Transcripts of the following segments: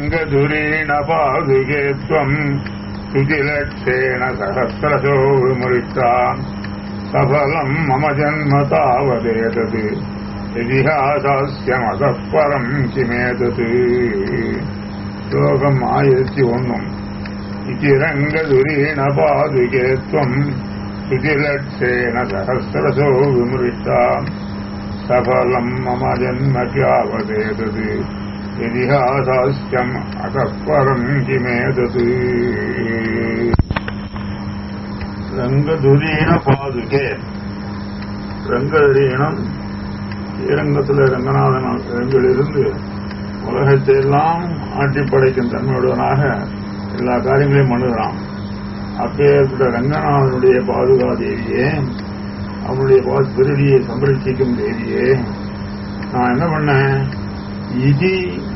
रङ्गधुरेण पादुके त्वम् शुचिलक्षेण सहस्रशो विमृष्टा सफलम् मम जन्म तावदेतत् ഇതിഹാസാസ്യമതഃ പരം കിമേതത് ശ്ലോകം ആയിരത്തി ഒന്നും ഇതിരംഗദുരീണ പാതുകേ ത്വം ശുചിലക്ഷേണ സഹസ്രസോ വിമൃഷ്ട സഫലം മമ ജന്മക്യാവതേതത് ഇതിഹാസാസ്യം അതഃ പരം കിമേതത് ரங்கதுரீண பாதுகே ரங்கதரீணம் ஸ்ரீரங்கத்தில் ரங்கநாதன் ரங்கிலிருந்து உலகத்தை எல்லாம் ஆட்டி படைக்கும் தன்மையுடனாக எல்லா காரியங்களையும் பண்ணுகிறான் அப்பேற்பட்ட ரங்கநாதனுடைய பாதுகா தேவியே அவனுடைய திருடியை சம்பரிச்சிக்கும் தேவியே நான் என்ன பண்ணேன் இதி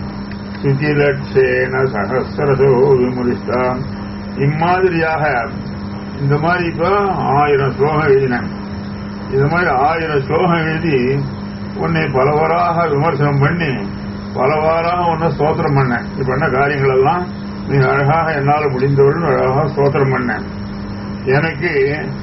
சுதிலட்சேன சகசிரசோ விமுரிஷ்டான் இம்மாதிரியாக இந்த மாதிரி இப்ப ஆயிரம் ஸ்லோகம் எழுதினேன் இது மாதிரி ஆயிரம் ஸ்லோகம் எழுதி உன்னை பலவராக விமர்சனம் பண்ணி பலவாறாக உன்னை ஸ்தோத்திரம் பண்ணேன் நீ பண்ண காரியங்கள் எல்லாம் நீ அழகாக என்னால் முடிந்தவுடன் அழகாக ஸ்தோத்திரம் பண்ணேன் எனக்கு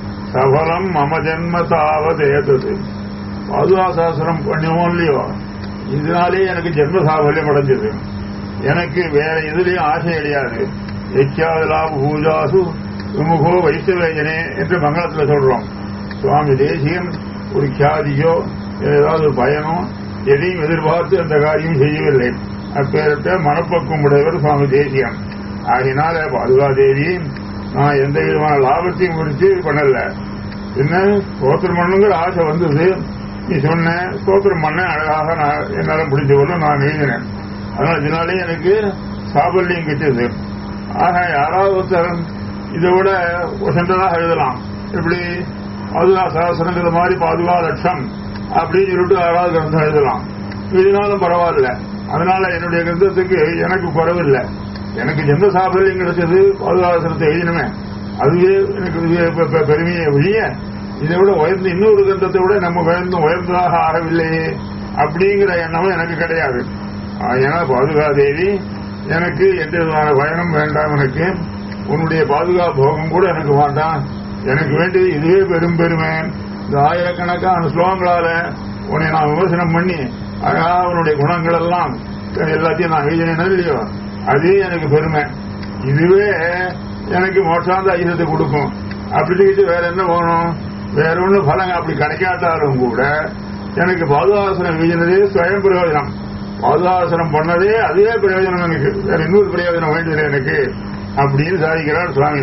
சபலம் மம ஜென்ம தாவது ஏத்தது பாதுகாசாசனம் பண்ணுவோம் இல்லையோ இதனாலே எனக்கு ஜென்ம சாபல்யம் அடைஞ்சது எனக்கு வேற எதுலயும் ஆசை கிடையாது எச்சாவதலா பூஜாசு விமுகோ வைஷ்ணவேஜனே என்று மங்களத்துல சொல்றோம் சுவாமி தேசியம் ஒரு கியாதியோ ஏதாவது ஒரு பயனோ எதையும் எதிர்பார்த்து அந்த காரியம் செய்யவில்லை அப்பேரத்தை மனப்பக்குவம் உடையவர் சுவாமி தேசியம் ஆகினால பாதுகாதேவி நான் எந்த விதமான லாபத்தையும் குறித்து பண்ணல என்ன ஸ்தோத்திரம் பண்ணுங்கிற ஆசை வந்தது நீ சொன்ன ஸ்தோத்திரம் பண்ண அழகாக நான் என்னால முடிஞ்ச போல நான் எழுதினேன் அதனால இதனாலே எனக்கு சாபல்யம் கிட்டது ஆக யாராவது ஒருத்தர் இதை விட சென்றதாக எழுதலாம் எப்படி பாதுகா சகசனங்கிற மாதிரி பாதுகா லட்சம் அப்படின்னு சொல்லிட்டு யாராவது கிரந்தம் எழுதலாம் எழுதினாலும் பரவாயில்ல அதனால என்னுடைய கிரந்தத்துக்கு எனக்கு குறவில்லை எனக்கு எந்த சாபல்யம் கிடைச்சது பாதுகாசனத்தை எழுதினமே அதுவே எனக்கு பெருமையை ஒழிய இதை விட உயர்ந்த இன்னொரு கிரந்தத்தை விட நம்ம உயர்ந்து உயர்ந்ததாக ஆகவில்லையே அப்படிங்கிற எண்ணமும் எனக்கு கிடையாது ஏன்னா பாதுகாதேவி எனக்கு எந்த விதமான பயணம் வேண்டாம் எனக்கு உன்னுடைய பாதுகாப்பு போகம் கூட எனக்கு வேண்டாம் எனக்கு வேண்டியது இதுவே பெரும் பெருமை இந்த ஆயிரக்கணக்கான ஸ்லோகங்களால உன்னை நான் விமர்சனம் பண்ணி அழகா உன்னுடைய குணங்கள் எல்லாம் எல்லாத்தையும் நான் எழுதினேன் இல்லையோ அதே எனக்கு பெருமை இதுவே எனக்கு மோட்சாந்த ஐயத்தை கொடுக்கும் அப்படின்ட்டு வேற என்ன போகணும் வேற ஒன்றும் பலங்க அப்படி கிடைக்காட்டாலும் கூட எனக்கு பாதுகாசனம் எழுதினதே சுயம் பிரயோஜனம் பாதுகாசனம் பண்ணதே அதுவே பிரயோஜனம் எனக்கு வேற இன்னொரு பிரயோஜனம் வேண்டியது எனக்கு அப்படின்னு சாதிக்கிறார் சுவாமி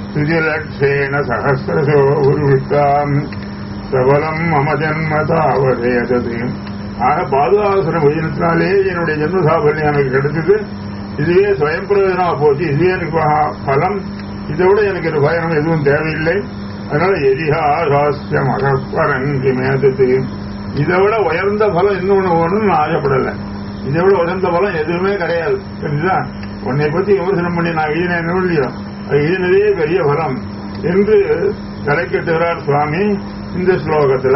சுஜலட்சேன சகசிரசோ உருவிட்டாம் சபலம் மம ஜன்மதாவதேதது ஆக பாதுகாசனம் எழுதினத்தினாலே என்னுடைய ஜென்ம சாபல்யம் எனக்கு கிடைச்சது இதுவே சுயம் பிரயோஜனமா போச்சு இதுவே எனக்கு பலம் இதை விட எனக்கு ஒரு பயணம் எதுவும் தேவையில்லை அதனால எரிஹாசாஸ்யம் அகப்பரங்கி மேதத்து இதை விட உயர்ந்த பலம் இன்னொன்னு ஒன்றும் நான் ஆசைப்படலை இதை விட உயர்ந்த பலம் எதுவுமே கிடையாது தெரிஞ்சுதா உன்னை பத்தி விமர்சனம் பண்ணி நான் எழுதினேன் இல்லையோ அது எழுதினதே பெரிய பலம் என்று தலைக்கட்டுகிறார் சுவாமி இந்த ஸ்லோகத்துல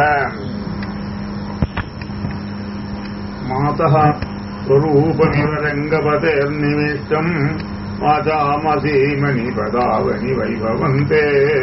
மாதா स्वरूपमिव रङ्गपतेर्निमिष्टम् वाचामसीमनि पदावनि वैभवन्ते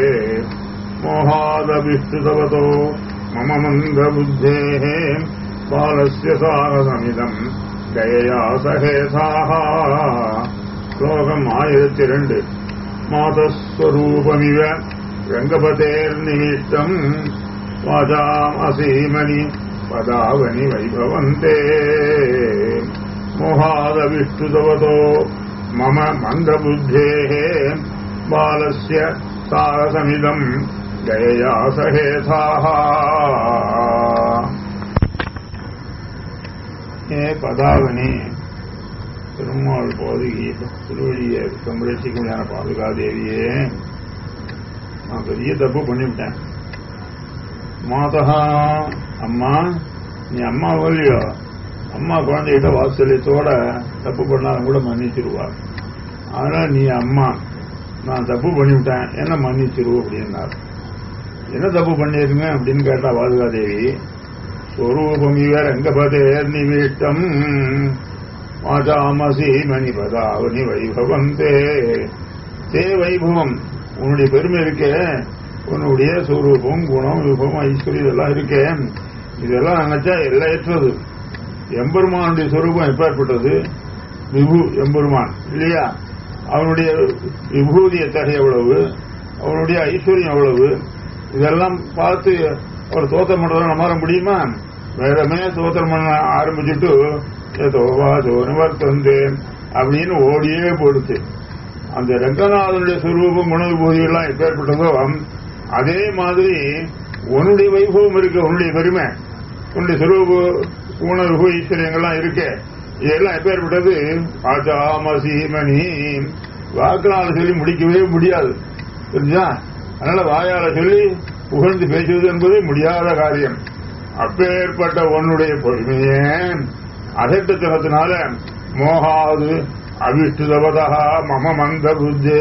मोहादभिष्टुतवतो मम मन्दबुद्धेः बालस्य साहसमिदम् गयया सहेथाः श्लोकम् ஆயிரத்தி ரெண்டு மாதஸ்வரூபமிவ ரங்கபதேர்நிமிஷ்டம் வாசாம் அசீமணி பதாவனி வைபவந்தே மோகாதவிஷ்டுதவதோ மம மந்தபுத்தேः பாலஸ்ய சாரசமிதம் கயயா சகேதாः ஏ பதாவனி திருமால் பாதுகி திருவழிய சம்பரட்சிக்குமையான பாதுகாதேவியே நான் பெரிய தப்பு பண்ணிவிட்டேன் மாதா அம்மா நீ அம்மா இல்லையோ அம்மா குழந்தைகிட்ட வாத்சல்யத்தோட தப்பு பண்ணாலும் கூட மன்னிச்சிருவா அதனால நீ அம்மா நான் தப்பு பண்ணிவிட்டேன் என்ன மன்னிச்சிரு அப்படின்னார் என்ன தப்பு பண்ணிருங்க அப்படின்னு கேட்டா பாதுகாதேவி ஸ்வரூபம் இவர் எங்க பதேர் நிவிஷ்டம் வாசாமசி மணிபதாவனி வைபவம் தே தே வைபவம் உன்னுடைய பெருமை இருக்கே உன்னுடைய சுரூபம் குணம் விபவம் ஐஸ்வர்யம் இதெல்லாம் இருக்கே இதெல்லாம் நினைச்சா எல்லையற்றது எம்பெருமானுடைய சொரூபம் எப்பேற்பட்டது விபு எம்பெருமான் இல்லையா அவனுடைய விபூதி எத்தகைய எவ்வளவு அவனுடைய ஐஸ்வர்யம் எவ்வளவு இதெல்லாம் பார்த்து அவர் தோத்திரம் பண்றதை நம்மளால முடியுமா வேறமே தோத்திரம் பண்ண ஆரம்பிச்சுட்டு ஏதோவா நிவர்த்தந்து அப்படின்னு ஓடியே போடுச்சு அந்த ரங்கநாதனுடைய சுரூபம் குணவிபூதிகள்லாம் எப்பேற்பட்டதோ அதே மாதிரி உன்னுடைய வைபவம் இருக்கு உன்னுடைய பெருமை உன்னுடைய சுரூப குணவிபூ ஈஸ்வரியங்கள்லாம் இருக்கு இதெல்லாம் எப்பேற்பட்டது ஆச்சாமசீமணி வாக்குனால சொல்லி முடிக்கவே முடியாது புரிஞ்சா அதனால வாயால சொல்லி புகழ்ந்து பேசுவது என்பது முடியாத காரியம் அப்பேற்பட்ட உன்னுடைய பொறுமையே அசட்டத்தனத்தினால மோகாது அவிஷ்டுதவதா மம மந்த புத்தே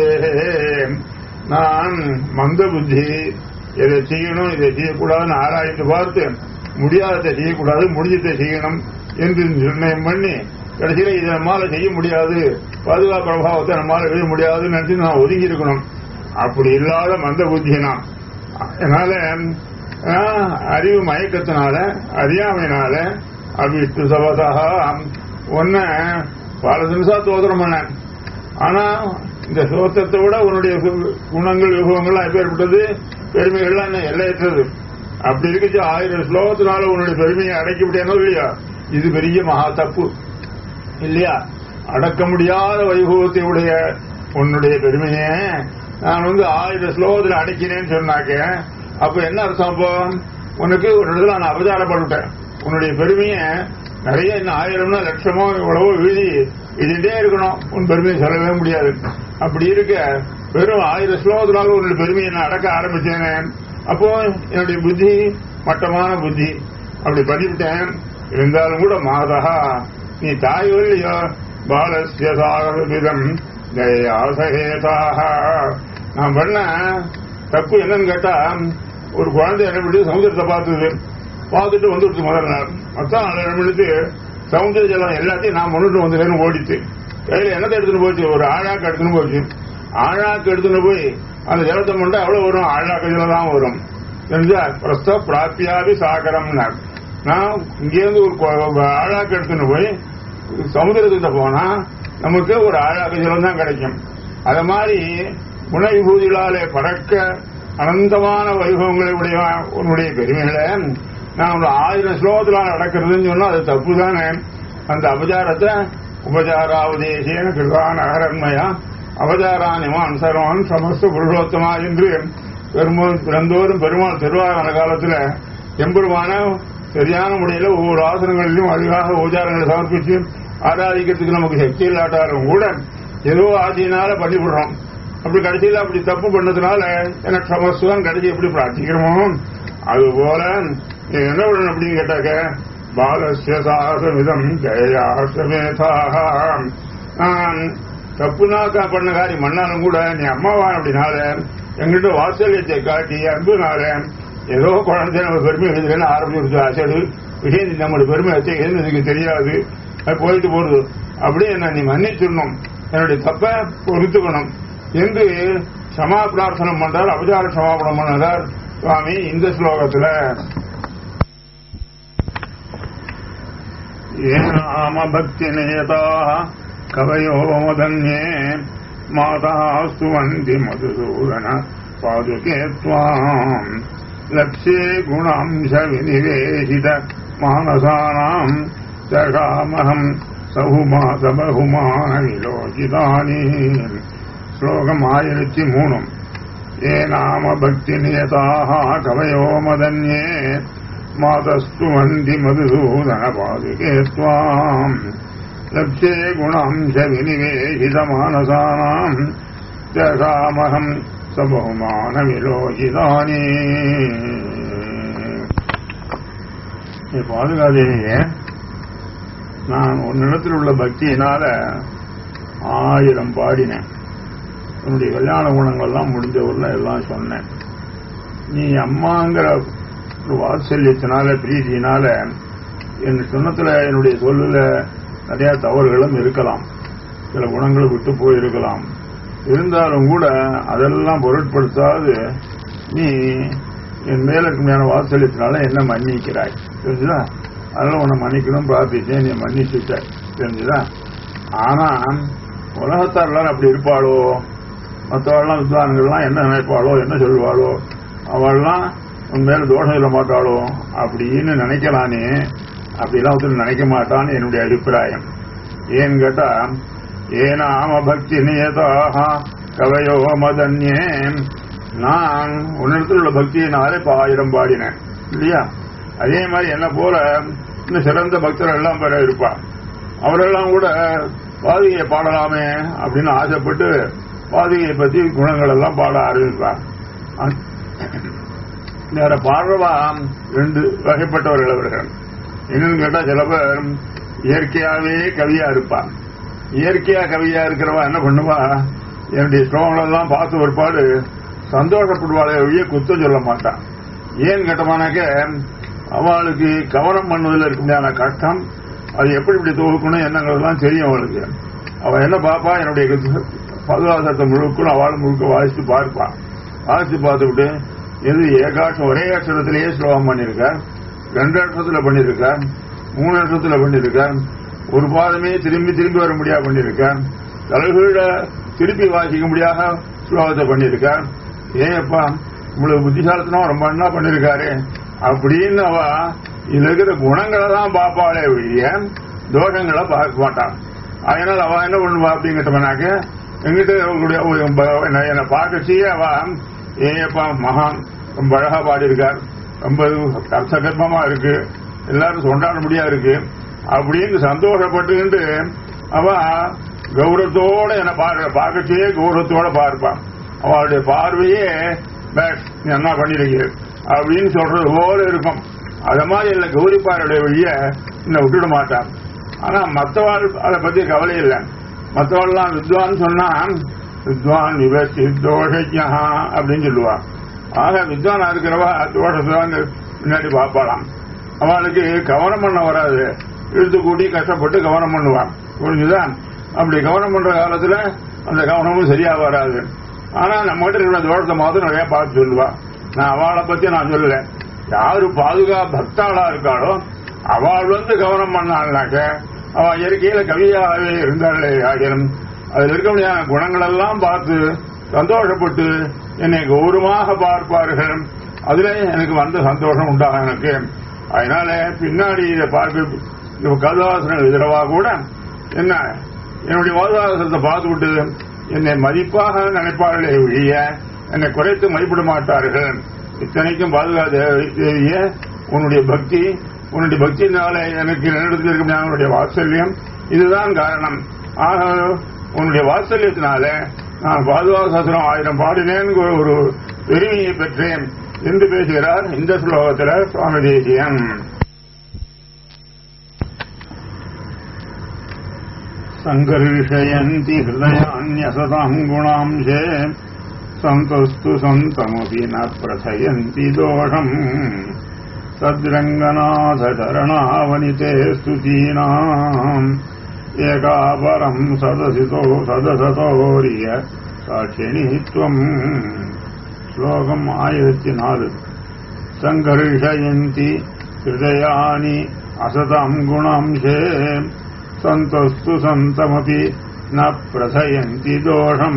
நான் மந்த புத்தி இதை செய்யணும் இதை செய்யக்கூடாதுன்னு ஆராய்ந்து பார்த்து முடியாததை செய்யக்கூடாது முடிஞ்சதை செய்யணும் என்று நிர்ணயம் பண்ணி கடைசியில இதை நம்மால செய்ய முடியாது பாதுகாப்பு பிரபாவத்தை நம்மால எழுத முடியாதுன்னு நினைச்சு நான் ஒதுங்கி இருக்கணும் அப்படி இல்லாத மந்த புத்தி நான் அதனால ஆஹ், அறிவு மயக்கத்தினால அறியாமையினால அபிஷ்டு சபதா ஒன்ன பல நிமிஷா தோத்திரம் பண்ணேன் ஆனா இந்த சோத்திரத்தை விட உன்னுடைய கு- குணங்கள் விபவங்கள்லாம் எப்பேற்பட்டது பெருமைகள்லாம் என்ன எல்லையற்றது அப்படி இருக்குச்சு ஆயிரம் ஸ்லோகத்தினால உன்னுடைய பெருமையை அடைக்க முடியாதோ இல்லையா இது பெரிய மகா தப்பு இல்லையா அடக்க முடியாத வைபவத்தை உடைய உன்னுடைய பெருமையை நான் வந்து ஆயிரம் ஸ்லோகத்தில் அடைக்கிறேன்னு சொன்னாக்க அப்ப என்ன அர்த்தம் அப்போ உனக்கு ஒரு இடத்துல நான் அபச்சாரப்பட்டுட்டேன் உன்னுடைய பெருமையை நிறைய இன்னும் ஆயிரம்னா லட்சமோ இவ்வளவோ எழுதி எழுதிட்டே இருக்கணும் உன் பெருமையை சொல்லவே முடியாது அப்படி இருக்க வெறும் ஆயிரம் ஸ்லோகத்தினால உன்னுடைய பெருமையை நான் அடக்க ஆரம்பிச்சேனே அப்போ என்னுடைய புத்தி மட்டமான புத்தி அப்படி பண்ணிவிட்டேன் இருந்தாலும் கூட மாதா நீ தாய் இல்லையோ பாலசிய சாகவிதம் ஆசகேதாக நான் பண்ண தப்பு என்னன்னு கேட்டா ஒரு குழந்தை என்ன பண்ணி சமுதிரத்தை பார்த்தது பார்த்துட்டு வந்துடுச்சு முதல் நாள் மொத்தம் நாள் என்ன பண்ணிட்டு சமுதிர ஜலம் எல்லாத்தையும் நான் முன்னிட்டு வந்து ஓடிச்சு கையில என்னத்தை எடுத்துன்னு போச்சு ஒரு ஆழாக்கு எடுத்துன்னு போச்சு ஆழாக்கு எடுத்துன்னு போய் அந்த ஜலத்தை மட்டும் எவ்வளவு வரும் ஆழாக்கு ஜலம் தான் வரும் தெரிஞ்சா பிரஸ்த பிராப்தியாதி சாகரம்னார் நான் இங்கேருந்து ஒரு கொ- ஆழாக்கு எடுத்துன்னு போய் சமுதிரத்துக்கிட்ட போனா நமக்கு ஒரு ஆழாக்கு ஜலம் தான் கிடைக்கும் அத மாதிரி குண விபூதிகளாலே பறக்க அனந்தமான வைபவங்களை உடைய உன்னுடைய பெருமைகளை நான் ஒரு ஆயிரம் ஸ்லோகத்திலான நடக்கிறதுன்னு சொன்னா அது தப்பு தானே அந்த அபச்சாரத்தை உபச்சாராவதேசேன கிருதான் அகரன்மயா அவதாரானிமான் சர்வான் சமஸ்த புருஷோத்தமா என்று பெருமாள் பிறந்தோறும் பெருமாள் திருவாரண காலத்துல எம்பெருமான சரியான முறையில ஒவ்வொரு ஆசனங்களிலும் அழகாக உபச்சாரங்களை சமர்ப்பிச்சு ஆராதிக்கிறதுக்கு நமக்கு சக்தி இல்லாட்டாலும் கூட ஏதோ ஆசையினால பண்ணிவிடுறோம் அப்படி கடைசியில் அப்படி தப்பு பண்ணதுனால எனக்கு சமஸ்தான் கடைசி எப்படி பிரார்த்திக்கிறோமோ அது போல நீ என்ன பண்ணணும் அப்படின்னு கேட்டாக்க பாலசிய சாகமிதம் ஜெயாசமேதாக நான் தப்புனா கா- பண்ண காரியம் பண்ணாலும் கூட நீ அம்மாவான் அப்படினால எங்கிட்ட வாத்சல்யத்தை காட்டி அன்புனால ஏதோ குழந்தை நம்ம பெருமை எழுதுன்னு ஆரம்பிச்சு அசடு விஷயம் நம்மளோட பெருமை வச்சு எனக்கு தெரியாது அது போயிட்டு போறது அப்படியே என்ன நீ மன்னிச்சிடணும் என்னுடைய தப்ப பொறுத்துக்கணும் என்று சமா பிரார்த்தனை பண்றார் அபச்சார சமாபனம் பண்ணார் சுவாமி இந்த ஸ்லோகத்துல ஏனாம பக்தி நேதாக கவயோ மதன்யே மாதா சுவந்தி மதுசூதன பாதுகே துவாம் லட்சியே குணாம்ச விநிவேசித மானசானாம் ஜகாமகம் சகுமாச பகுமான விலோகிதானி ஸ்லோகம் ஆயிரத்தி மூணும் ஏ நாம பக்தி நியதாக கவயோ மதன்யே மாதஸ்து வந்தி மதுசூதன பாதுகே துவாம் லட்சே குணாம்ச விநிவேசித மானசானாம் ஜகாமகம் சபகுமான விலோகிதானி பாதுகாதேவியே நான் உன்னிடத்தில் உள்ள பக்தியினால ஆயிரம் பாடினேன் உன்னுடைய கல்யாண குணங்கள்லாம் முடிஞ்ச ஊர்ல எல்லாம் சொன்னேன் நீ அம்மாங்கிற ஒரு வாத்சல்யத்தினால பிரீதியினால என் சொன்னத்துல என்னுடைய சொல்லுல நிறைய தவறுகளும் இருக்கலாம் சில குணங்களை விட்டு போயிருக்கலாம் இருந்தாலும் கூட அதெல்லாம் பொருட்படுத்தாது நீ என் மேல இருக்குமையான வாத்சல்யத்தினால என்ன மன்னிக்கிறாய் தெரிஞ்சுதா அதனால உன்னை மன்னிக்கணும் பிரார்த்திச்சேன் நீ மன்னிச்சுட்ட தெரிஞ்சுதா ஆனா உலகத்தார் எல்லாரும் அப்படி இருப்பாளோ மற்றவெல்லாம் வித்வான்கள்லாம் என்ன நினைப்பாளோ என்ன சொல்வாளோ அவள்லாம் உன் மேல தோஷம் சொல்ல மாட்டாளோ அப்படின்னு நினைக்கலானே அப்படிலாம் ஒருத்தர் நினைக்க மாட்டான்னு என்னுடைய அபிப்பிராயம் ஏன்னு கேட்டா ஏனாம பக்தி நியதாக கவையோ மதன்யே நான் உன்னிடத்தில் உள்ள பக்தியினாலே இப்ப ஆயிரம் பாடினேன் இல்லையா அதே மாதிரி என்ன போல இன்னும் சிறந்த பக்தர்கள் எல்லாம் பெற இருப்பா அவரெல்லாம் கூட பாதுகையை பாடலாமே அப்படின்னு ஆசைப்பட்டு பாதுகையை பத்தி குணங்கள் எல்லாம் பாட ஆரம்பிப்பார் வேற பாடுறவா ரெண்டு வகைப்பட்டவர்கள் அவர்கள் என்னன்னு கேட்டா சில பேர் இயற்கையாவே கவியா இருப்பான் இயற்கையா கவியா இருக்கிறவா என்ன பண்ணுவா என்னுடைய ஸ்லோகங்களெல்லாம் பார்த்து ஒரு பாடு சந்தோஷப்படுவாளே ஒழிய குத்தம் சொல்ல மாட்டான் ஏன் கேட்டமானாக்க அவளுக்கு கவனம் பண்ணுவதில் இருக்க முடியாத கஷ்டம் அது எப்படி இப்படி தொகுக்கணும் என்னங்கிறதுலாம் தெரியும் அவளுக்கு அவ என்ன பாப்பா என்னுடைய பதுவாசத்தை முழுக்கணும் அவள் முழுக்க வாசித்து பார்ப்பான் வாசித்து பார்த்துவிட்டு எது ஏகாட்சம் ஒரே அக்ஷரத்திலேயே ஸ்லோகம் பண்ணியிருக்கார் ரெண்டு அர்த்தத்துல பண்ணியிருக்கார் மூணு அர்த்தத்துல பண்ணியிருக்கார் ஒரு பாதமே திரும்பி திரும்பி வர முடியா பண்ணியிருக்கார் தலைகீழ திருப்பி வாசிக்க முடியாத ஸ்லோகத்தை பண்ணியிருக்கார் ஏப்பா இவ்வளவு புத்திசாலத்தனம் ரொம்ப என்ன பண்ணிருக்காரு அப்படின்னு அவ இதுல இருக்கிற குணங்களை தான் பாப்பாளே ஒழிய தோஷங்களை பார்க்க மாட்டான் அதனால அவ என்ன பண்ணுவா அப்படிங்கிட்டவனாக்க எங்கிட்ட உங்களுடைய என்னை பார்க்கச்சியே அவ ஏப்பா மகான் ரொம்ப அழகா பாடியிருக்கார் ரொம்ப அர்த்தகர்மமா இருக்கு எல்லாரும் கொண்டாட முடியா இருக்கு அப்படின்னு சந்தோஷப்பட்டுக்கிட்டு அவ கௌரவத்தோட என்ன பார்க்க பார்க்கச்சியே கௌரவத்தோட பார்ப்பான் அவளுடைய பார்வையே பேஷ் நீ என்ன பண்ணிருக்கீங்க அப்படின்னு சொல்றது போல இருக்கும் அத மாதிரி இல்ல கௌரிப்பாருடைய வழிய இன்ன விட்டுட மாட்டான் ஆனா மத்தவாள் அதை பத்தி கவலை இல்லை மத்தவாள்லாம் வித்வான் சொன்னா வித்வான் விவசி தோஷஜா அப்படின்னு சொல்லுவான் ஆக வித்வானா இருக்கிறவா தோஷத்தை தான் முன்னாடி பார்ப்பாளாம் அவளுக்கு கவனம் பண்ண வராது இழுத்து கூட்டி கஷ்டப்பட்டு கவனம் பண்ணுவான் புரிஞ்சுதான் அப்படி கவனம் பண்ற காலத்துல அந்த கவனமும் சரியா வராது ஆனா நம்ம கிட்ட இருக்கிற தோஷத்தை மாத்திரம் நிறைய பார்த்து சொல்லுவா நான் அவளை பத்தி நான் சொல்லல யாரு பாதுகா பக்தாளா இருக்காளோ அவள் வந்து கவனம் பண்ணாள்னாக்க அவ இயற்கையில கவியாகவே இருந்தாளே ஆகியம் அதுல இருக்க முடியாத குணங்கள் எல்லாம் பார்த்து சந்தோஷப்பட்டு என்னை கௌரவமாக பார்ப்பார்கள் அதுல எனக்கு வந்த சந்தோஷம் உண்டாகும் எனக்கு அதனால பின்னாடி இதை பார்க்க கதாசனம் எதிரவா கூட என்ன என்னுடைய வாதாசனத்தை பார்த்து விட்டு என்னை மதிப்பாக நினைப்பார்களே ஒழிய என்னை குறைத்து மதிப்பிட மாட்டார்கள் இத்தனைக்கும் பாதுகாதேவிய உன்னுடைய பக்தி உன்னுடைய பக்தியினால எனக்கு என்னிடத்தில் இருக்க உன்னுடைய வாத்சல்யம் இதுதான் காரணம் ஆக உன்னுடைய வாத்சல்யத்தினால நான் பாதுகாசாசனம் ஆயிரம் பாடினேன் ஒரு பெருமையை பெற்றேன் என்று பேசுகிறார் இந்த ஸ்லோகத்தில் சுவாமி தேசியம் சங்கர்ஷயந்தி ஹிருதயான்யசதாம் குணாம்சே சந்தஸ்து சந்தமபி ந பிரசயந்தி தோஷம் சத்ரங்கநாதரணாவனிதே ஸ்துதீனாம் ஏகாபரம் சதசிதோ சதசதோரிய சாட்சிணித்வம் ஸ்லோகம் ஆயிரத்தி நாலு சங்கர்ஷயந்தி ஹிருதயானி அசதாம் குணாம்சே சந்தஸ்து சந்தமபி ந பிரசயந்தி தோஷம்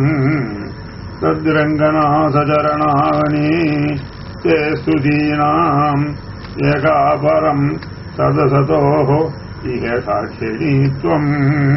तद्रङ्गनाथचरणानि ते स्तुतीनाम् एकापरम् सदसतोः इह साक्षिणी त्वम्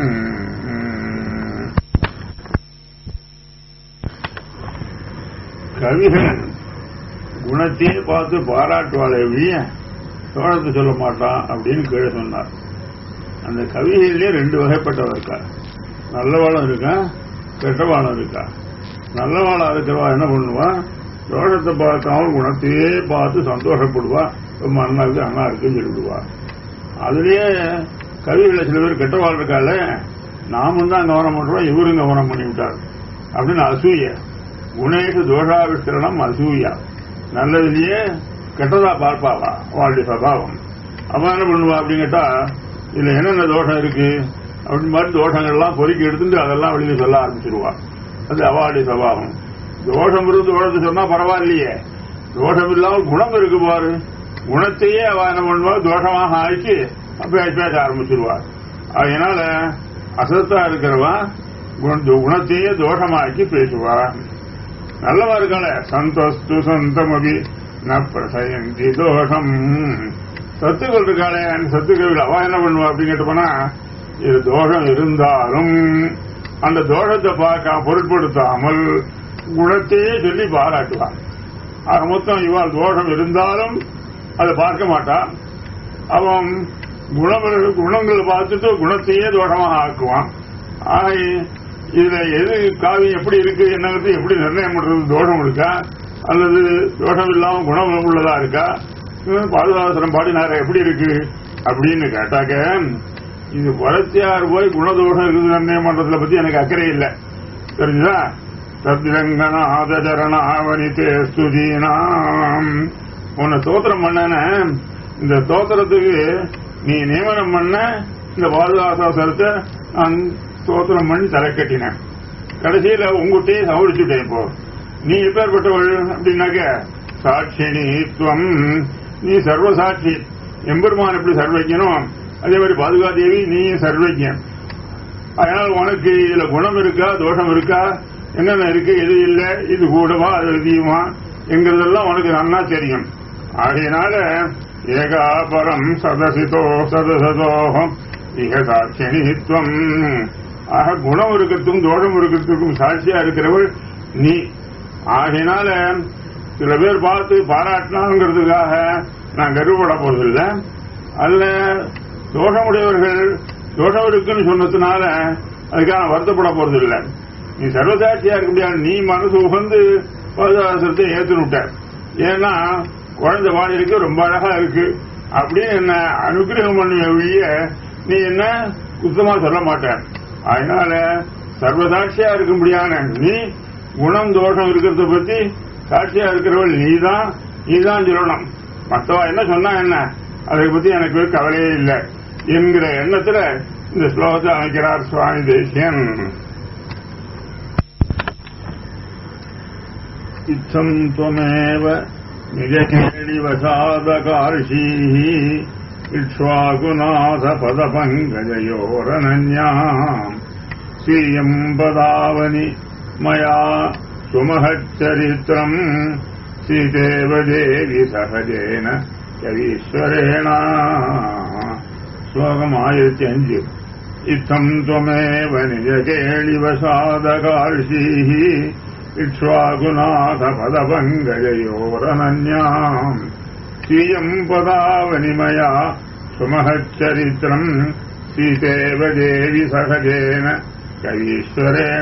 கவிகள் குணத்தையே பார்த்து பாராட்டுவாளே ஒழிய தோழத்தை சொல்ல மாட்டான் அப்படின்னு கீழே சொன்னார் அந்த கவிதையிலே ரெண்டு வகைப்பட்டவ இருக்கா நல்லவாளும் இருக்கா கெட்டவாளும் இருக்கா நல்லவாளா இருக்கிறவா என்ன பண்ணுவா தோஷத்தை பார்க்காம குணத்தையே பார்த்து சந்தோஷப்படுவா ரொம்ப அண்ணா இருக்கு அண்ணா இருக்குன்னு சொல்லிவிடுவா அதுலயே கவிகளை சில பேர் கெட்டவாள் இருக்கால நாமும் தான் கவனம் பண்றோம் இவரும் கவனம் பண்ணி விட்டார் அப்படின்னு அசூய குணேஷு தோஷாவிஷ்கரணம் அசூயா நல்லதுலயே கெட்டதா பார்ப்பாவா அவளுடைய சபாவம் அவன் என்ன பண்ணுவா அப்படின்னு கேட்டா இதுல என்னென்ன தோஷம் இருக்கு அப்படின்னு மாதிரி தோஷங்கள்லாம் பொறுக்கி எடுத்துட்டு அதெல்லாம் வெளியில சொல்ல ஆரம்பிச்சிருவா அது அவாடி சபாவம் தோஷம் இருந்து தோஷத்தை சொன்னா பரவாயில்லையே தோஷம் இல்லாமல் குணம் இருக்கு பாரு குணத்தையே அவ என்ன பண்ணுவா தோஷமாக ஆக்கி பேச பேச ஆரம்பிச்சிருவா அதனால அசத்தா இருக்கிறவா குண- குணத்தையே தோஷமாக்கி பேசுவா நல்லவா இருக்காளே சந்தோஸ்து சந்தமபி ந பிரசயந்தி தோஷம் சத்துக்கள் இருக்காளே அந்த சத்துக்கள் அவ என்ன பண்ணுவா அப்படின்னு கேட்டு போனா இது தோஷம் இருந்தாலும் அந்த தோஷத்தை பார்க்க பொருட்படுத்தாமல் குணத்தையே சொல்லி பாராட்டுவான் ஆக மொத்தம் இவாள் தோஷம் இருந்தாலும் அதை பார்க்க மாட்டான் அவன் குணம் குணங்களை பார்த்துட்டு குணத்தையே தோஷமாக ஆக்குவான் ஆக இதுல எது காவியம் எப்படி இருக்கு என்னங்கிறது எப்படி நிர்ணயம் பண்றது தோஷம் இருக்கா அல்லது தோஷம் இல்லாம குணம் உள்ளதா இருக்கா ஹம், பாதுகாசனம் பாடினார எப்படி இருக்கு அப்படின்னு கேட்டாக்க இது வளர்த்தியார் போய் குணதோஷம் இருக்குது நிர்ணயம் பண்றதுல பத்தி எனக்கு அக்கறை இல்லை தெரிஞ்சுதா தத்ரங்கநாத சரணாவனித்தே ஸ்துதீனாம் உன்னை தோத்திரம் பண்ணன இந்த தோத்திரத்துக்கு நீ நியமனம் பண்ண இந்த பாதுகாசாசனத்தை நான் தோத்திரம் பண்ணி தலை கட்டினேன் கடைசியில உங்ககிட்டயே சமரிச்சுட்டேன் இப்போ நீ எப்பேற்பட்டவள் அப்படின்னாக்க சாட்சினித்துவம் நீ சர்வசாட்சி எம்பெருமான் எப்படி சர்வஜனும் அதே மாதிரி பாதுகாதேவி நீ சர்வஜன் அதனால உனக்கு இதுல குணம் இருக்கா தோஷம் இருக்கா என்னென்ன இருக்கு எது இல்ல இது கூடவா அது அதிகமா என்கிறதெல்லாம் உனக்கு நன்னா தெரியும் ஆகையினால ஏகாபரம் சதசிதோ சதசதோகம் இக சாட்சியனித்துவம் ஆக குணம் இருக்கிறதுக்கும் தோஷம் இருக்கிறதுக்கும் சாட்சியா இருக்கிறவள் நீ ஆகையினால சில பேர் பார்த்து பாராட்டினாங்கிறதுக்காக நான் கருவப்பட போறதில்லை அதுல தோஷமுடையவர்கள் தோஷம் இருக்குன்னு சொன்னதுனால அதுக்காக நான் வருத்தப்பட போறதில்லை நீ சர்வசாட்சியா இருக்க முடியாது நீ மனசு உகந்து பாதுகாசத்தை ஏத்துனுட்ட ஏன்னா குழந்தை பாடி இருக்கு ரொம்ப அழகா இருக்கு அப்படின்னு என்ன அனுகிரகம் பண்ணுவ ஒழிய நீ என்ன குத்தமா சொல்ல மாட்ட அதனால சர்வசாட்சியா இருக்க முடியாத நீ குணம் தோஷம் இருக்கிறத பத்தி சாட்சியா இருக்கிறவள் நீதான் நீதான் சொல்லணும் மற்றவா என்ன சொன்னா என்ன அதை பத்தி எனக்கு கவலையே இல்லை என்கிற எண்ணத்துல இந்த ஸ்லோகத்தை அமைக்கிறார் சுவாமி தேசியன் இத்தம் துவமேவ நிஜகேளிவசாதகார்ஷீः இக்ஷ்வாகுநாத பதபங்கஜயோரனன்யாம் ஸ்ரீயம் பதாவனி மயா சுமஹச்சரித்திரம் ஸ்ரீதேவ தேவி சகஜேன கவீஸ்வரேண ஸ்லோகம் ஆயிரத்தி அஞ்சு இத்தம் துவமேவ நிஜகேளிவசாதகார்ஷீः இக்ஷ்வாகுநாத பதபங்கஜயோரனன்யாம் ஸ்ரீயம் பதாவனிமயா சுமஹச்சரித்திரம் சீதேவ தேவி சகஜேன கவீஸ்வரேண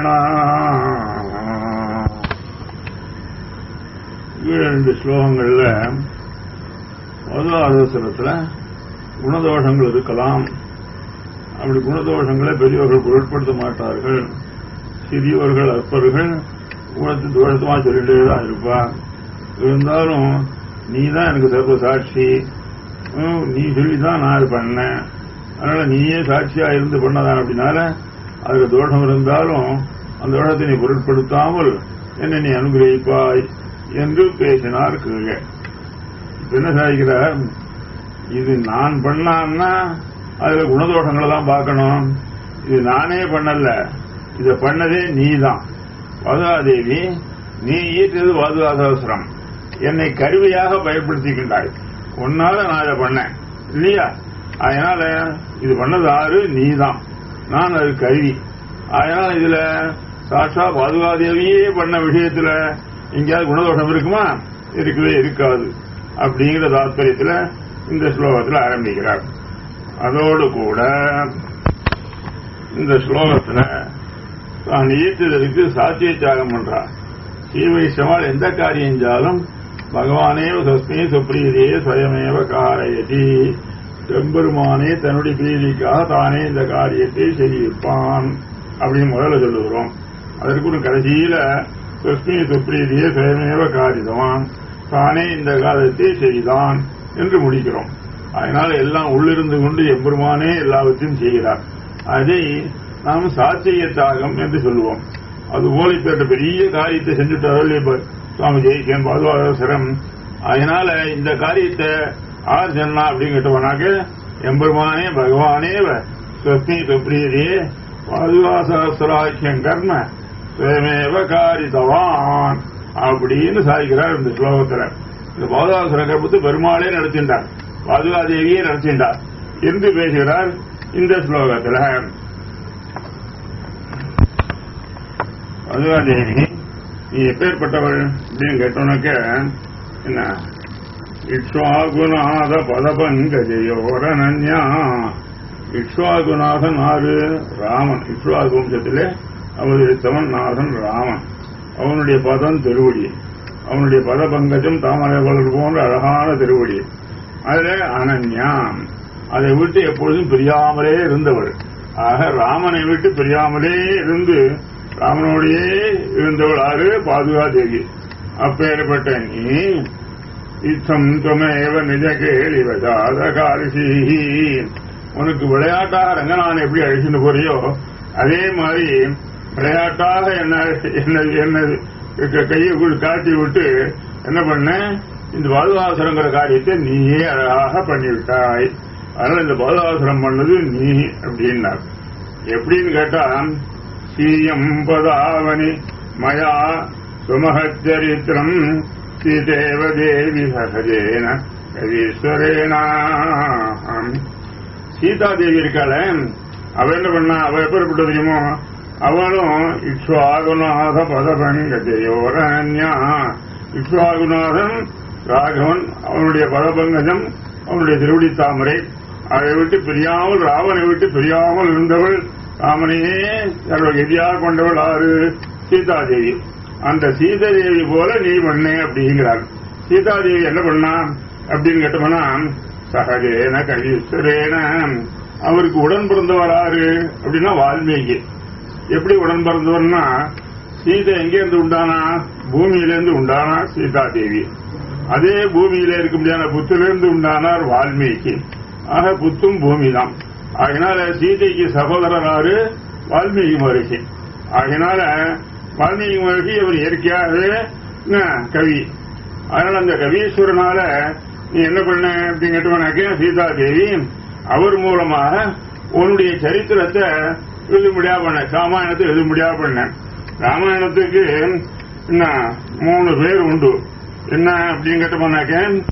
இரண்டு ஸ்லோகங்கள்ல முதலாவதுல குணதோஷங்கள் இருக்கலாம் அப்படி குணதோஷங்களை பெரியவர்கள் பொருட்படுத்த மாட்டார்கள் சிறியவர்கள் அற்பர்கள் குணத்து தோஷமா சொல்லிட்டே தான் இருப்பா இருந்தாலும் நீ தான் எனக்கு சர்வ சாட்சி ஹம், நீ சொல்லி தான் நான் இது பண்ணேன் அதனால நீயே சாட்சியா இருந்து பண்ணதான் அப்படின்னால அதுல தோஷம் இருந்தாலும் அந்த தோஷத்தை நீ பொருட்படுத்தாமல் என்னை நீ அனுகிரகிப்பாய் என்று பேசினார் கீழே இப்ப என்ன சாதிக்கிறார் இது நான் பண்ணான்னா அதுல குணதோஷங்களை தான் பார்க்கணும் இது நானே பண்ணல இத பண்ணதே நீதான் வதுகாதேவி நீ ஈட்டது வதுகாசாஸ்திரம் என்னை கருவியாக பயன்படுத்திக்கின்றாய் உன்னால நான் இதை பண்ணேன் இல்லையா அதனால இது பண்ணது ஆறு நீதான் நான் அது கருவி அதனால இதுல சாட்சா பாதுகாதேவியே பண்ண விஷயத்துல எங்கேயாவது குணதோஷம் இருக்குமா இருக்கவே இருக்காது அப்படிங்கிற தாத்பரியத்துல இந்த ஸ்லோகத்துல ஆரம்பிக்கிறார் அதோடு கூட இந்த ஸ்லோகத்துல தான் ஈட்டுதலுக்கு சாட்சிய தியாகம் பண்றார் ஸ்ரீவைஷ்ணவால் எந்த காரியம் செஞ்சாலும் பகவானே தஸ்மே சுப்ரீதியே ஸ்வயமேவ காரயதி பெருமானே தன்னுடைய பிரீதிக்காக தானே இந்த காரியத்தை செய்விப்பான் அப்படின்னு முதல்ல சொல்லுகிறோம் அதற்கு ஒரு கடைசியில தஸ்மே சுப்ரீதியே ஸ்வயமேவ காரிதவான் தானே இந்த காரியத்தை செய்தான் என்று முடிக்கிறோம் அதனால எல்லாம் உள்ளிருந்து கொண்டு எம்பெருமானே எல்லாவற்றையும் செய்கிறார் அதை நாம் சாத்திய தாகம் என்று சொல்லுவோம் அதுபோல இப்ப பெரிய காரியத்தை செஞ்சுட்டார்கள் இப்ப சுவாமி ஜெயிக்கன் பாதுகாசரம் அதனால இந்த காரியத்தை ஆர் சொன்னா அப்படின்னு கேட்டவனாக்க எம்பெருமானே பகவானே ஸ்வஸ்தி சுப்ரியதே பாதுகாசாஸ்திராக்கியம் கர்ம சுயமேவ காரிதவான் அப்படின்னு சாதிக்கிறார் இந்த ஸ்லோகத்துல இந்த பாதுகாசுர கர்மத்தை பெருமாளே நடத்தின்றார் பாதுகாதேவியே நடத்தின்றார் என்று பேசுகிறார் இந்த ஸ்லோகத்துல பாதுகாதேவி நீ எப்பேற்பட்டவள் அப்படின்னு கேட்டோன்னாக்க என்ன இக்ஷ்வாகுநாத பதபங்கஜயோரனன்யா இக்ஷ்வாகுநாதன் ஆறு ராமன் இக்ஷ்வாகு வம்சத்திலே அவதரித்தவன் நாதன் ராமன் அவனுடைய பதம் திருவடி அவனுடைய பதபங்கஜம் தாமரை வளர் போன்ற அழகான திருவடி அதுல அனன்யா அதை விட்டு எப்பொழுதும் பிரியாமலே இருந்தவள் ஆக ராமனை விட்டு பிரியாமலே இருந்து ராமனோடையே இருந்தவள் ஆறு பாதுகா தேவி அப்பேற்பட்ட நீ இத்தம் துமேவ நிஜ கேளிவதாத காரிசி உனக்கு விளையாட்டாக ரங்கநாதன் எப்படி அழிச்சுட்டு போறியோ அதே மாதிரி விளையாட்டாக என்ன என்ன என்ன கையை காட்டி விட்டு என்ன பண்ண இந்த பாதுகாசுரங்கிற காரியத்தை நீயே அழகாக பண்ணிவிட்டாய் அதனால இந்த பாதுகாசுரம் பண்ணது நீ அப்படின்னார் எப்படின்னு கேட்டா சீயம் பதாவனி மயா சுமஹச்சரித்திரம் ஸ்ரீதேவ தேவி சகஜேன கவீஸ்வரேனா சீதா தேவி இருக்காள அவ என்ன பண்ணா அவ எப்பேற்பட்ட தெரியுமோ அவளும் இக்ஷ்வாகுநாத பதபங்கஜயோரன்யா இக்ஷ்வாகுநாதன் ராகவன் அவனுடைய பதபங்கஜம் அவனுடைய திருவடி தாமரை அதை விட்டு பிரியாமல் ராவனை விட்டு பிரியாமல் இருந்தவள் ராமனையே சர்வ கதியாக கொண்டவள் ஆறு சீதாதேவி அந்த சீதாதேவி போல நீ பண்ணே அப்படிங்கிறார் சீதாதேவி என்ன பண்ணா அப்படின்னு கேட்டோம்னா சகஜேன கவீஸ்வரேன அவருக்கு உடன் பிறந்தவர் ஆறு அப்படின்னா வால்மீகி எப்படி உடன் பிறந்தவர்னா சீதை எங்கேருந்து உண்டானா பூமியிலிருந்து உண்டானா சீதா தேவி அதே பூமியில இருக்க முடியாத புத்திலிருந்து உண்டானார் வால்மீகி ஆக புத்தும் பூமி தான் அதனால சீதைக்கு சகோதரராரு வால்மீகி மகர்ஷி அதனால வால்மீகி மகர்ஷி அவர் இயற்கையாகவே கவி அதனால அந்த கவீஸ்வரனால நீ என்ன பண்ண அப்படின்னு கேட்டவனாக்க சீதா தேவி அவர் மூலமாக உன்னுடைய சரித்திரத்தை எழுத முடியா பண்ண ராமாயணத்தை எழுத முடியா பண்ண ராமாயணத்துக்கு என்ன மூணு பேர் உண்டு என்ன அப்படின்னு கேட்டோம்னாக்க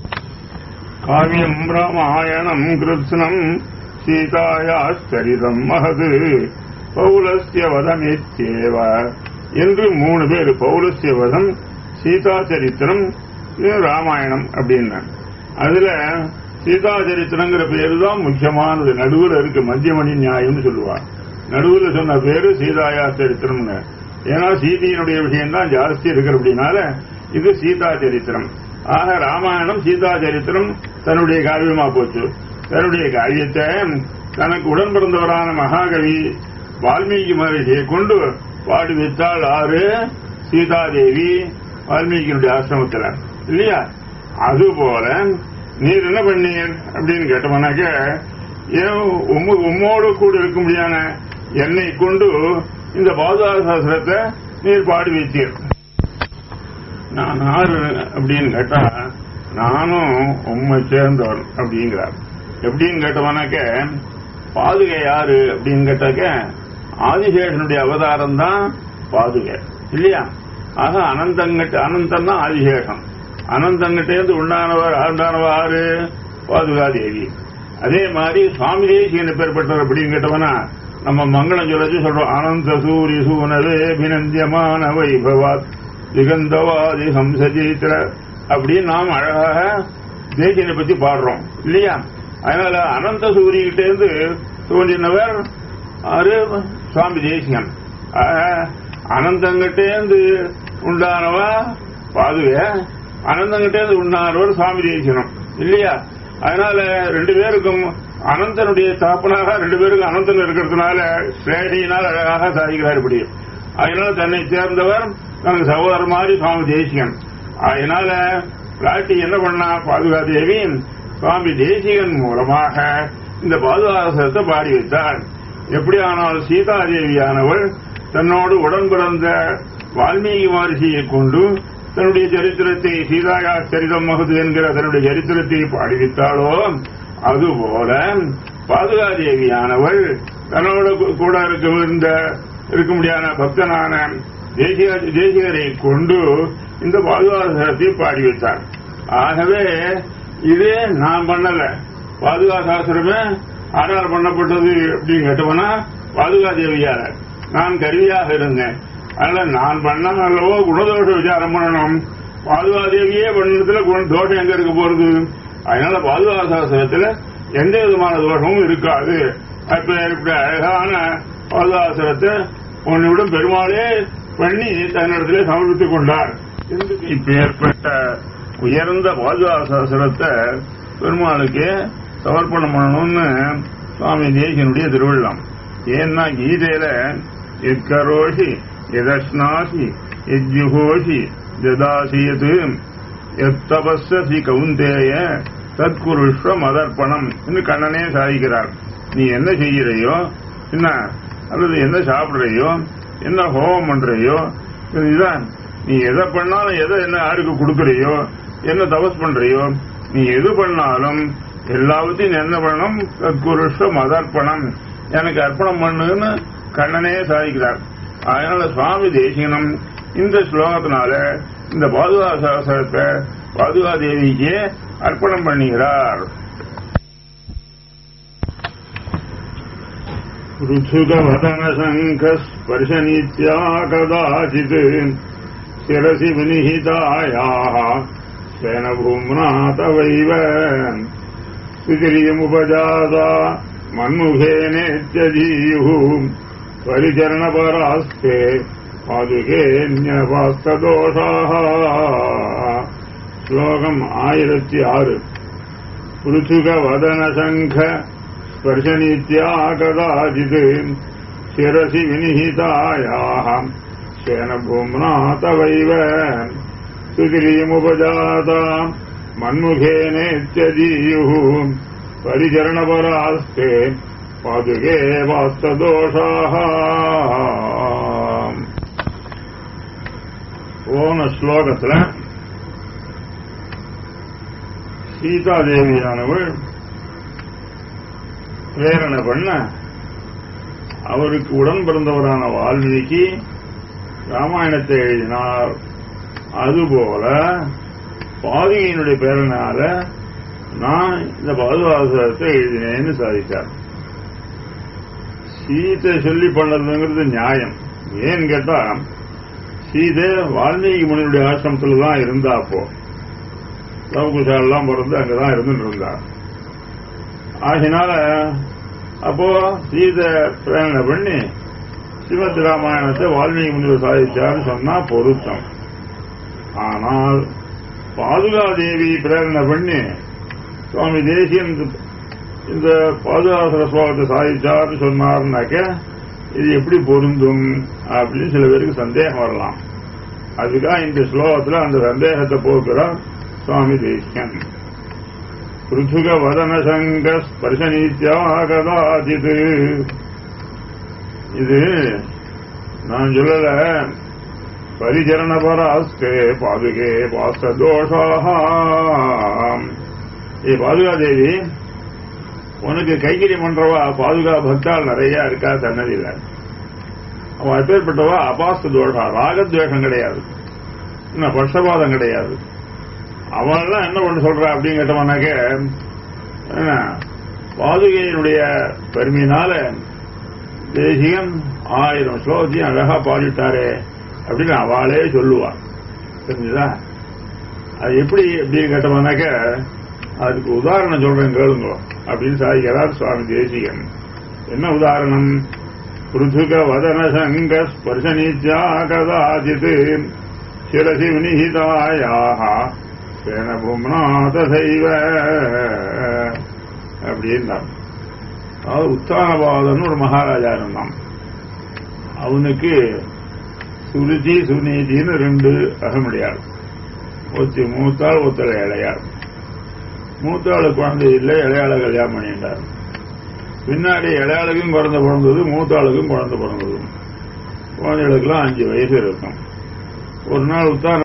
காவியம் ராமாயணம் கிருத்னம் சீதாயா சரிதம் மகது பௌலஸ்ய வதமித்யேவ என்று மூணு பேர் பௌலஸ்ய வதம் சீதா சரித்திரம் ராமாயணம் அப்படின்னா அதுல சீதா சரித்திரங்கிற பேரு தான் முக்கியமானது நடுவில் இருக்கு மத்தியமணி நியாயம்னு சொல்லுவா நடுவில் சொன்ன பேரு சீதாயா சரித்திரம்னு ஏன்னா சீதையினுடைய விஷயம் தான் ஜாஸ்தி இருக்கிற அப்படின்னால இது சீதா சரித்திரம் ஆக ராமாயணம் சீதா சரித்திரம் தன்னுடைய காவியமா போச்சு தன்னுடைய காவியத்தை தனக்கு உடன் பிறந்தவரான மகாகவி வால்மீகி மகர்ஷியை கொண்டு பாடி வைத்தாள் ஆறு சீதாதேவி வால்மீகியினுடைய ஆசிரமத்தில் இல்லையா அதுபோல நீர் என்ன பண்ணீர் அப்படின்னு கேட்டோம்னாக்க ஏன் உம்மோடு கூட இருக்க முடியாத என்னை கொண்டு இந்த பாதுகாப்பு சாஸ்திரத்தை நீர் பாடி வைத்தீர் நான் ஆறு அப்படின்னு கேட்டா நானும் உண்மை சேர்ந்தவன் அப்படிங்கிறார் எப்படின்னு கேட்டவனாக்க பாதுகை யாரு அப்படின்னு கேட்டாக்க ஆதிசேஷனுடைய அவதாரம் தான் பாதுகை இல்லையா ஆக அனந்தங்கிட்ட அனந்தன் தான் ஆதிசேஷன் அனந்தங்கிட்டேருந்து உண்டானவர் ஆண்டானவர் ஆறு பாதுகாதேவி அதே மாதிரி சுவாமி தேசியன் பேர்பட்டவர் அப்படின்னு கேட்டவனா நம்ம மங்களம் சொல்லச்சு சொல்றோம் அனந்த சூரிய சூனவே அபிநந்தியமான வைபவாத் திகந்தவாதி ஹம்சஜீத்திர அப்படின்னு நாம் அழகாக தேசியனை பத்தி பாடுறோம் இல்லையா அதனால அனந்த சூரியகிட்ட இருந்து தோன்றினவர் ஆறு சுவாமி தேசியன் அனந்தங்கிட்டேந்து உண்டானவா பாதுக அனந்தங்கிட்டேந்து உண்டானவர் சுவாமி தேசியனம் இல்லையா அதனால ரெண்டு பேருக்கும் அனந்தனுடைய தாப்பனாக ரெண்டு பேருக்கும் அனந்தன் இருக்கிறதுனால ஸ்ரேணியினால் அழகாக சாதிக்கிறார் இப்படி அதனால தன்னை சேர்ந்தவர் தனக்கு சகோதரர் மாதிரி சுவாமி தேசியன் அதனால பிராட்டி என்ன பண்ணா பாதுகாதேவி சுவாமி தேசிகன் மூலமாக இந்த பாதுகாசத்தை பாடி வைத்தார் எப்படியானால் சீதாதேவியானவள் தன்னோடு உடன் பிறந்த வால்மீகி மகர்ஷியை கொண்டு தன்னுடைய சரித்திரத்தை சீதாயா சரிதம் மகது என்கிற தன்னுடைய சரித்திரத்தை பாடிவித்தாளோ அதுபோல பாதுகாதேவியானவள் தன்னோடு கூட இருக்க இருந்த இருக்க முடியாத பக்தனான தேசிய தேசிகரை கொண்டு இந்த பாதுகாசத்தை பாடி வைத்தார் ஆகவே இது நான் பண்ணல பாதுகாசாஸ்திரமே ஆடார் பண்ணப்பட்டது அப்படின்னு கேட்டோம்னா பாதுகாதேவியார நான் கருவியாக இருந்தேன் அதனால நான் பண்ணாலவோ குணதோஷ விசாரம் பண்ணணும் பாதுகாதேவியே பண்ணதுல குண- தோஷம் எங்க இருக்க போறது அதனால பாதுகாசாஸ்திரத்துல எந்த விதமான தோஷமும் இருக்காது அப்ப இப்படி அழகான பாதுகாசுரத்தை உன்னிடம் பெருமாளே பண்ணி தன்னிடத்திலே சமர்ப்பித்துக் கொண்டார் இப்ப ஏற்பட்ட உயர்ந்த பாதுகாசாசுரத்தை பெருமாளுக்கு சமர்ப்பணம் பண்ணணும்னு சுவாமி தேசியனுடைய திருவிழம் ஏன்னா கீதையில எத்கரோஷி எதஸ்னாசி எஜ்ஜுகோஷி ஜதாசியது எத்தபஸ்ஸி கவுந்தேய தற்குருஷ்வ மதர்ப்பணம் என்று கண்ணனே சாதிக்கிறார் நீ என்ன செய்கிறையோ என்ன அல்லது என்ன சாப்பிடுறையோ என்ன ஹோமம் பண்றையோ இதுதான் நீ எதை பண்ணாலும் எதை என்ன யாருக்கு கொடுக்கறையோ என்ன தபஸ் பண்றையோ நீ எது பண்ணாலும் எல்லாவற்றையும் நீ என்ன பண்ணணும் தற்குருஷ்வ மதர்ப்பணம் எனக்கு அர்ப்பணம் பண்ணுன்னு கண்ணனே சாதிக்கிறார் அதனால சுவாமி தேசிகனம் இந்த ஸ்லோகத்தினால இந்த பாதுகா சாஸ்திரத்தை பாதுகா தேவிக்கு அர்ப்பணம் பண்ணுகிறார் ऋथुकवदन शङ्खस्पर्शनीत्या कदाचित् शिरसि विनिहितायाः स्वेन भूम्ना तवैव सुतिरियमुपजाता मन्मुखेनेत्यजीयुः परिचरणपरास्ते पादुकेऽन्यपास्तदोषाः श्लोकम् आयिरति आरु पृथुकवदनशङ्ख स्पर्शनीत्या कदाचित् शिरसि विनिहितायाः शेन भूम्ना तवैव सुतिरियमुपजाता मन्मुखेनेत्यजीयुः परिचरणपरास्ते पादुके वास्तदोषाः போன ஸ்லோகத்துல சீதாதேவியானவள் பிரேரணை பண்ண அவருக்கு உடன் பிறந்தவரான வால்மீகி ராமாயணத்தை எழுதினார் அதுபோல பாதிகையினுடைய பேரனால நான் இந்த பாதுகாசத்தை எழுதினேன்னு சாதித்தார் சீதை சொல்லி பண்ணதுங்கிறது நியாயம் ஏன்னு கேட்டா சீதை வால்மீகி முனியுடைய ஆசிரமத்துல தான் இருந்தா அப்போ லவகுஷாலாம் பிறந்து அங்கதான் இருந்துட்டு இருந்தார் ஆகினால அப்போ சீதை பிரேரணை பண்ணி ஸ்ரீமத் ராமாயணத்தை வால்மீகி முனிவர் சாதிச்சார்னு சொன்னா பொருத்தம் ஆனால் பாதுகாதேவி பிரேரணை பண்ணி சுவாமி தேசியன் இந்த பாதுகாசுர ஸ்லோகத்தை சாதிச்சார்னு சொன்னார்னாக்க இது எப்படி பொருந்தும் அப்படின்னு சில பேருக்கு சந்தேகம் வரலாம் அதுக்காக இந்த ஸ்லோகத்துல அந்த சந்தேகத்தை போக்குறார் சுவாமி தேசியன் पृथुक वदन சங்க ஸ்பர்ஷனீத்யா கதாச்சித் இது நான் சொல்லல பரிச்சரண பராஸ்தே பாதுகே பாஸ்த தோஷாக ஏ பாதுகா தேவி உனக்கு கைகிரி பண்றவா பாதுகா பக்தால் நிறைய இருக்கா சன்னதியில் அவன் அப்பேற்பட்டவா அபாஸ்த தோஷா ராகத்வேஷம் கிடையாது இன்னும் பட்சபாதம் கிடையாது அவன்லாம் என்ன பண்ண சொல்ற அப்படின்னு கேட்டவனாக்க என்ன, பாதுகையினுடைய பெருமையினால தேசியம் ஆயிரம் ஸ்லோகத்தையும் அழகா பாடிட்டாரே அப்படின்னு அவளே சொல்லுவான் தெரிஞ்சுதா அது எப்படி அப்படின்னு கேட்டவனாக்க அதுக்கு உதாரணம் சொல்றேன் கேளுங்க அப்படின்னு சாதிக்கிறார் சுவாமி தேசிகன் என்ன உதாரணம் பிருதுக வதன சங்க ஸ்பர்சனீத்யா கதாச்சித் சிரசி வினிஹிதாயாக சேன பூம்னா தசைவ அப்படின்னார் அதாவது உத்தானபாதன் ஒரு மகாராஜா இருந்தான் அவனுக்கு சுருச்சி சுநீதின்னு ரெண்டு அகமுடையாள் ஒத்தி மூத்தாள் ஒத்தலை இளையாள் மூத்தாளு குழந்தை இல்லை இளையாள கல்யாணம் பண்ணிட்டார் பின்னாடி இளையாளுக்கும் குழந்தை பிறந்தது மூத்தாளுக்கும் குழந்தை பிறந்தது குழந்தைகளுக்கெல்லாம் அஞ்சு வயசு இருக்கும் ஒரு நாள் உத்தான